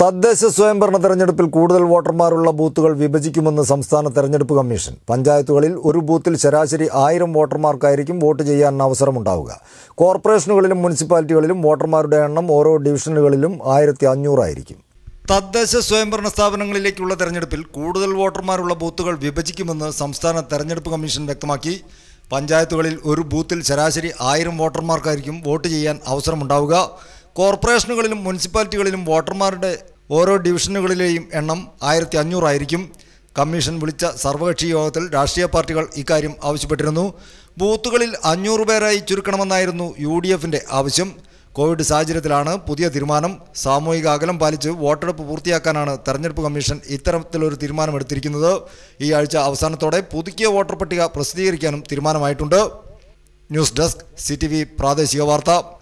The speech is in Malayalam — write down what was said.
തദ്ദേശ സ്വയംഭരണ തെരഞ്ഞെടുപ്പിൽ കൂടുതൽ വോട്ടർമാരുള്ള ബൂത്തുകൾ വിഭജിക്കുമെന്ന് സംസ്ഥാന തെരഞ്ഞെടുപ്പ് കമ്മീഷൻ പഞ്ചായത്തുകളിൽ ഒരു ബൂത്തിൽ ശരാശരി ആയിരം വോട്ടർമാർക്കായിരിക്കും വോട്ട് ചെയ്യാൻ അവസരമുണ്ടാവുക കോർപ്പറേഷനുകളിലും മുനിസിപ്പാലിറ്റികളിലും വോട്ടർമാരുടെ എണ്ണം ഓരോ ഡിവിഷനുകളിലും ആയിരത്തി അഞ്ഞൂറായിരിക്കും തദ്ദേശ സ്വയംഭരണ സ്ഥാപനങ്ങളിലേക്കുള്ള തെരഞ്ഞെടുപ്പിൽ കൂടുതൽ വോട്ടർമാരുള്ള ബൂത്തുകൾ വിഭജിക്കുമെന്ന് സംസ്ഥാന തെരഞ്ഞെടുപ്പ് കമ്മീഷൻ വ്യക്തമാക്കി പഞ്ചായത്തുകളിൽ ഒരു ബൂത്തിൽ ശരാശരി ആയിരം വോട്ടർമാർക്കായിരിക്കും വോട്ട് ചെയ്യാൻ അവസരമുണ്ടാവുക കോർപ്പറേഷനുകളിലും മുനിസിപ്പാലിറ്റികളിലും വോട്ടർമാരുടെ ഓരോ ഡിവിഷനുകളിലെയും എണ്ണം ആയിരത്തി അഞ്ഞൂറായിരിക്കും കമ്മീഷൻ വിളിച്ച സർവകക്ഷി യോഗത്തിൽ രാഷ്ട്രീയ പാർട്ടികൾ ഇക്കാര്യം ആവശ്യപ്പെട്ടിരുന്നു ബൂത്തുകളിൽ അഞ്ഞൂറ് പേരായി ചുരുക്കണമെന്നായിരുന്നു യു ഡി എഫിൻ്റെ ആവശ്യം കോവിഡ് സാഹചര്യത്തിലാണ് പുതിയ തീരുമാനം സാമൂഹിക അകലം പാലിച്ച് വോട്ടെടുപ്പ് പൂർത്തിയാക്കാനാണ് തെരഞ്ഞെടുപ്പ് കമ്മീഷൻ ഇത്തരത്തിലൊരു തീരുമാനമെടുത്തിരിക്കുന്നത് ഈ ആഴ്ച അവസാനത്തോടെ പുതുക്കിയ വോട്ടർ പട്ടിക പ്രസിദ്ധീകരിക്കാനും തീരുമാനമായിട്ടുണ്ട് ന്യൂസ് ഡെസ്ക് സി പ്രാദേശിക വാർത്ത